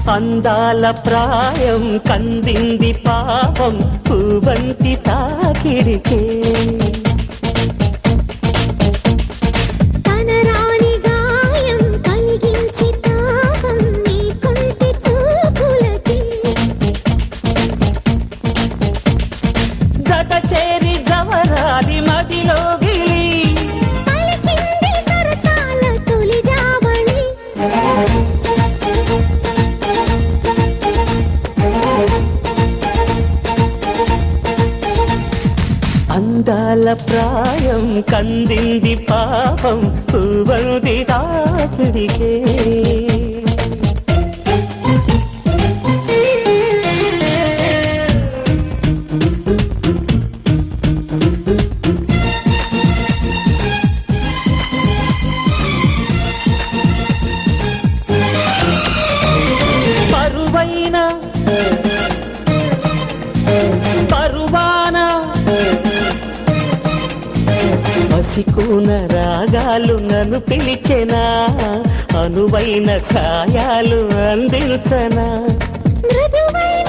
అందాల ప్రాయం కందింది పాపం పూవంతి తాకిడికే కనరాని గాయం కలిగించి తాపం నీ కుంటి చూపులకి జత చేరి జవరాది మదిలో గిలి పలికింది సరసాల తొలి జావళి అందాల ప్రాయం కందింది పాపం పూవంతి తాకిడికే పరువైన పరువాన పసికూన రాగాలు నన్ను పిలిచెనా అనువైన సాయాలు అందించనా మృదువైన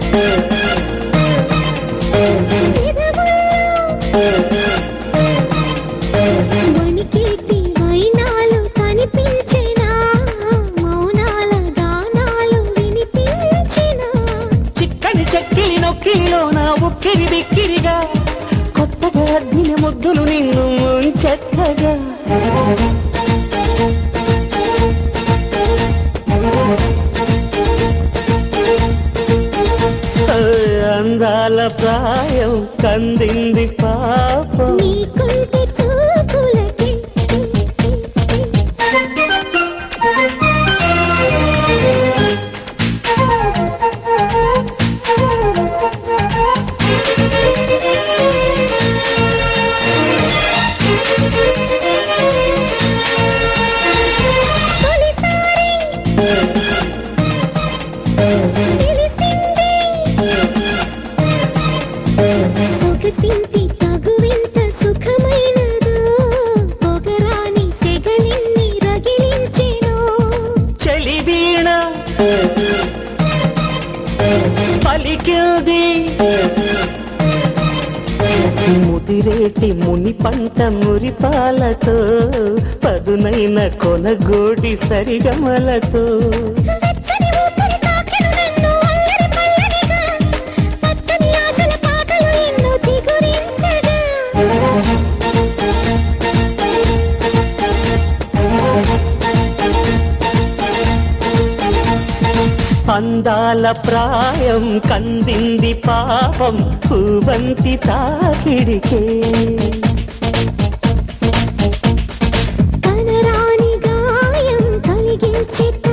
వణికేటి వైనాలు కనిపించినా మౌనాల గానాలు వినిపించినా చిక్కని చెక్కిలి నొక్కిలిలో నా ఉక్కిరి బిక్కిరిగా కొత్తగా అద్దిన ముద్దులు నిన్ను చెత్తగా అందాల ప్రాయం కందింది పాపం నీ కుంటి చూపులకి తొలిసారి తెలిసింది సొగసింటి తగువెంత సుఖమైనదో పొగరాని సెగలిన్ని రగిలించెను చలి వీణ పలికింది ముదిరేటి ముని పంట మురిపాలతో పదునైన కొనగోడి సరిగమలతో వెచ్చని ఊపిరి తాకెను నన్ను అల్లరి పల్లరిగా పచ్చని ఆశల పాటలు ఎన్నో చిగురించగా అందాల ప్రాయం కందింది పాపం పూవంతి తాకిడికే కనరాని గాయం కలిగించే